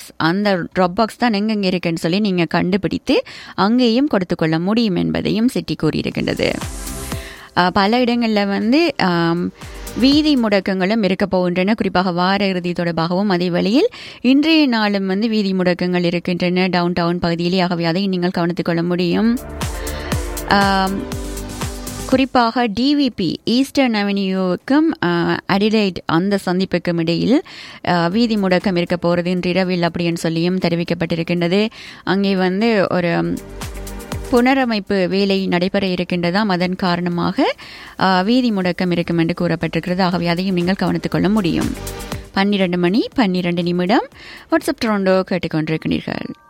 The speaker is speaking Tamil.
அந்த ட்ராப் பாக்ஸ் தான் எங்கெங்கே இருக்குன்னு சொல்லி நீங்கள் கண்டுபிடித்து அங்கேயும் கொடுத்துக்கொள்ள முடியும் என்பதையும் சிட்டி கூறியிருக்கின்றது அஹ், பல இடங்களில் வந்து ஆம், வீதி முடக்கங்களும் இருக்க போகின்றன குறிப்பாக வார இறுதி தொடர்பாகவும் அதே வேளையில் இன்றைய நாளும் வந்து வீதி முடக்கங்கள் இருக்கின்றன டவுன் டவுன் பகுதியிலே ஆகவே அதை நீங்கள் கவனித்துக் கொள்ள முடியும் ஆம், குறிப்பாக டிவிபி ஈஸ்டர்ன் அவென்யூவுக்கும் அடிலைட் அந்த சந்திப்புக்கும் இடையில் அஹ், வீதி முடக்கம் இருக்க போகிறது இன்று இரவில் அப்படின்னு சொல்லியும் தெரிவிக்கப்பட்டிருக்கின்றது அங்கே வந்து ஒரு புனரமைப்பு வேலை நடைபெற இருக்கின்றதாம் அதன் காரணமாக அஹ், வீதி முடக்கம் இருக்கும் என்று கூறப்பட்டிருக்கிறது ஆகவே அதையும் நீங்கள் கவனித்துக் கொள்ள முடியும் பன்னிரண்டு மணி பன்னிரண்டு நிமிடம் வாட்ஸ்அப் ட்ரோண்டோ கேட்டுக்கொண்டிருக்கிறீர்கள்